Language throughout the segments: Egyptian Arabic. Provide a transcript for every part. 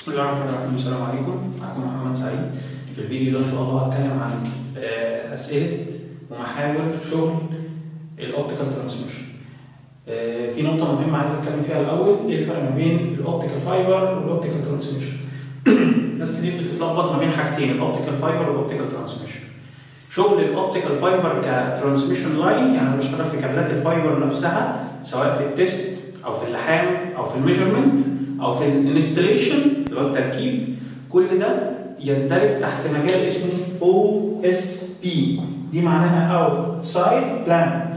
بسم الله الرحمن الرحيم السلام عليكم معكم محمد سعيد في الفيديو ده ان شاء الله هتكلم عن آه، اسئله ومحاور شغل الاوبتيكال ترانسميشن في نقطة مهمة عايز اتكلم فيها الأول ايه الفرق ما بين الاوبتيكال فايبر والاوبتيكال ترانسميشن ناس كتير بتتلخبط ما بين حاجتين الاوبتيكال فايبر والاوبتيكال ترانسميشن شغل الاوبتيكال فايبر كترانسميشن لاين يعني بشتغل في كابلات الفايبر نفسها سواء في التست او في اللحام او في الميجرمنت او في الانستليشن اللي هو التركيب كل ده يندرج تحت مجال اسمه او اس بي دي معناها اوتسايد بلانت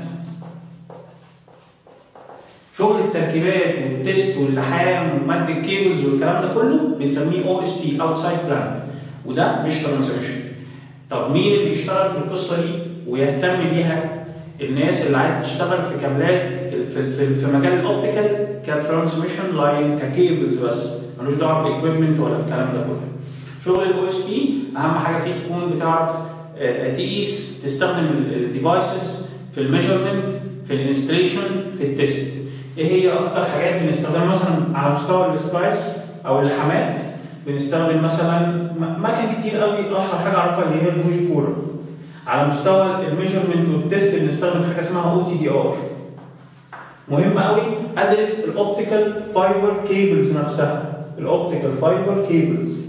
شغل التركيبات والتست واللحام ومد الكيبلز والكلام ده كله بنسميه او اس بي اوتسايد بلانت وده مش ترانسميشن طب مين اللي بيشتغل في القصه دي ويهتم بيها الناس اللي عايزه تشتغل في كابلات في في, في مجال الاوبتيكال كترانسميشن لاين ككيبلز بس ملوش دعوه بالاكويبمنت ولا الكلام ده كله شغل الاو اس بي اهم حاجه فيه تكون بتعرف آه، تقيس تستخدم الديفايسز في الميجرمنت في الانستليشن في التست ايه هي اكتر حاجات بنستخدمها مثلا على مستوى السبايس او اللحامات بنستخدم مثلا م- مكن كتير قوي اشهر حاجه اعرفها اللي هي الفوجي كوره على مستوى الميجرمنت والتست بنستخدم حاجه اسمها او تي دي ار مهم قوي ادرس الاوبتيكال فايبر كيبلز نفسها الاوبتيكال فايبر كيبلز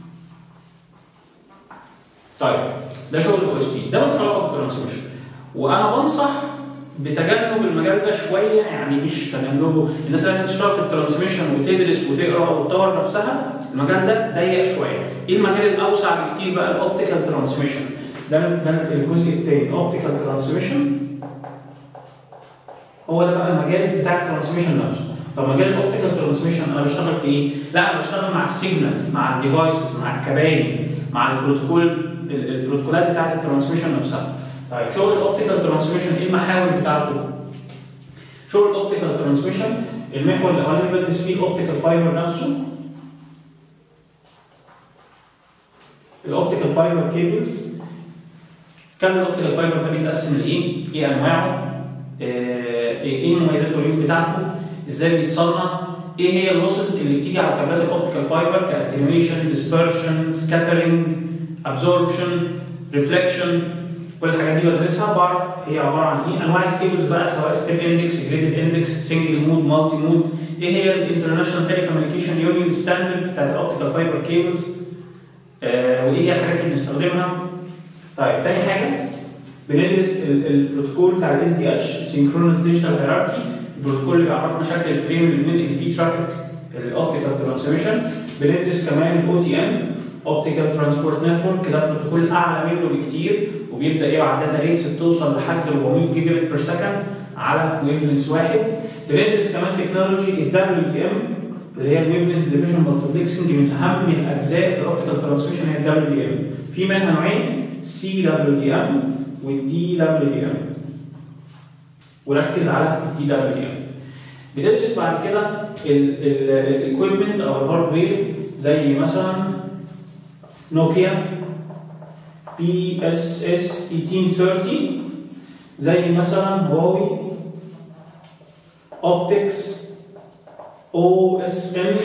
طيب ده شغل الاو اس بي ده مش علاقه بالترانسميشن وانا بنصح بتجنب المجال ده شويه يعني مش تجنبه الناس اللي هتشتغل في الترانسميشن وتدرس وتقرا وتطور نفسها المجال ده ضيق شويه ايه المجال الاوسع بكتير بقى الاوبتيكال ترانسميشن ده ده الجزء الثاني اوبتيكال ترانسميشن هو ده بقى المجال بتاع الترانسميشن نفسه طب مجال الاوبتيكال ترانسميشن انا بشتغل في ايه؟ لا انا بشتغل مع السيجنال مع الديفايسز مع الكباين مع البروتوكول ال- البروتوكولات بتاعت الترانسميشن نفسها طيب شغل الاوبتيكال ترانسميشن ايه المحاور بتاعته؟ شغل الاوبتيكال ترانسميشن المحور الاولاني بدرس فيه الاوبتيكال فايبر نفسه الاوبتيكال فايبر كيبلز كم الاوبتيكال فايبر ده بيتقسم لايه؟ ايه انواعه؟ آه، ايه المميزات والعيوب بتاعته؟ ازاي بيتصنع؟ ايه هي اللوسز اللي بتيجي على كابلات الاوبتيكال فايبر كاتنيويشن، ديسبرشن، سكاترنج، ابزوربشن، ريفليكشن كل الحاجات دي بدرسها بعرف هي عباره عن ايه انواع الكيبلز بقى سواء ستيب اندكس جريدد اندكس سنجل مود مالتي مود ايه هي الانترناشونال تيلي كوميونيكيشن يونيون ستاندرد بتاعت الاوبتيكال فايبر كيبلز آه وايه هي الحاجات اللي بنستخدمها طيب تاني حاجه بندرس ال- البروتوكول بتاع الاس دي اتش سينكرونس ديجيتال هيراركي البروتوكول اللي بيعرفنا شكل الفريم اللي بننقل فيه ترافيك الاوبتيكال ترانسميشن بندرس كمان الاو تي ان اوبتيكال ترانسبورت نتورك ده بروتوكول اعلى منه بكتير وبيبدا يبعت داتا ريتس بتوصل لحد 400 جيجا بت بير سكند على ويف لينس واحد بندرس كمان تكنولوجي الدبليو دي ام اللي هي الويف لينس ديفيجن مالتبلكسنج من اهم الاجزاء في الاوبتيكال ترانسميشن هي الدبليو دي ام في منها نوعين سي دبليو دي ام والدي دبليو دي ام وركز على الدي دبليو دي ام بتدرس بعد كده الاكويبمنت او الهاردوير زي مثلا نوكيا بي اس اس 1830 زي مثلا هواوي اوبتكس او اس ام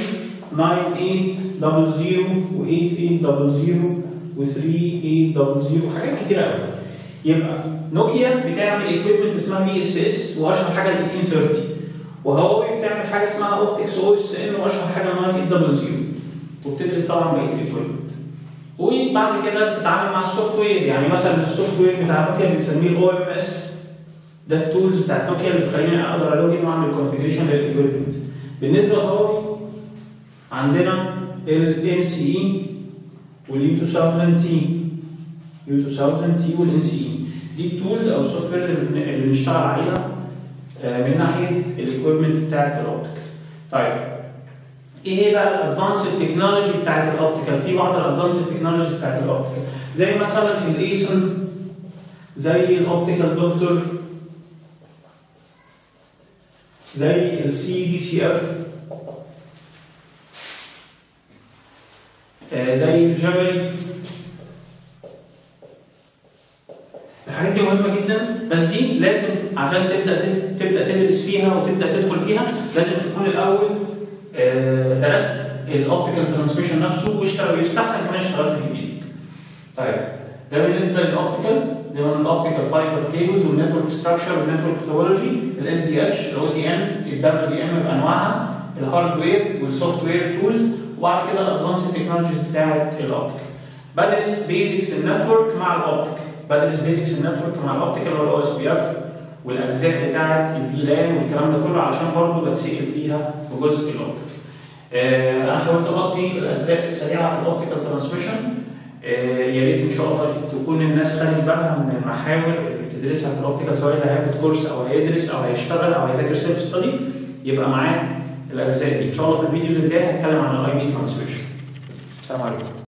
9800 و 8800 و 3800 حاجات كتير قوي يبقى نوكيا بتعمل ايكويبمنت اسمها بي اس اس واشهر حاجه ال 1830 وهواوي بتعمل حاجه اسمها اوبتكس او اس ان واشهر حاجه 9800 وبتدرس طبعا بقيه الايكويبمنت وبعد كده بتتعامل مع السوفت وير يعني مثلا السوفت وير بتاع نوكيا بنسميه الاو ام اس ده التولز بتاعت نوكيا اللي بتخليني اقدر الوجن واعمل كونفيجريشن للايكويبمنت بالنسبه لهواوي عندنا ال سي اي واليو 2000 تي يو 2000 تي والان سي اي دي التولز او السوفت وير اللي بن- اللي بنشتغل عليها آه، من ناحيه الايكويبمنت بتاعت الاوبتيكال طيب ايه هي بقى الادفانس تكنولوجي بتاعت الاوبتيكال في بعض الادفانس تكنولوجي بتاعت الاوبتيكال زي مثلا الايسون زي الاوبتيكال دكتور زي السي دي سي اف زي الجبل الحاجات دي مهمه جدا بس دي لازم عشان تبدا تد- تبدا تدرس فيها وتبدا تدخل فيها لازم تكون الاول آه، درست الاوبتيكال ترانسميشن نفسه واشتغل يستحسن كمان اشتغلت في بايدك. طيب ده بالنسبه للاوبتيكال ده من الاوبتيكال فايبر كيبلز والنتورك ستراكشر والنتورك توبولوجي الاس دي اتش الاو تي ان الدبليو دي ام بانواعها الهاردوير والسوفت وير تولز وبعد كده الادفانس تكنولوجيز بتاعت الاوبتيكال. بدرس بيزكس النتورك مع الاوبتيكال بدرس بيزكس النتورك مع الاوبتيكال والاو اس بي اف والاجزاء بتاعت الفي لان والكلام ده كله علشان برضه بتسال فيها في جزء الاوبتيكال. آه انا حاولت اغطي الاجزاء السريعه في الاوبتيكال ترانسميشن آه يا ريت ان شاء الله تكون الناس خدت بالها من المحاور اللي بتدرسها في الاوبتيكال سواء اللي هياخد كورس او هيدرس او هيشتغل او هيذاكر سيلف ستادي يبقى معاه الاجزاء دي ان شاء الله في الفيديوز الجايه هتكلم عن الاي بي ترانسميشن. السلام عليكم.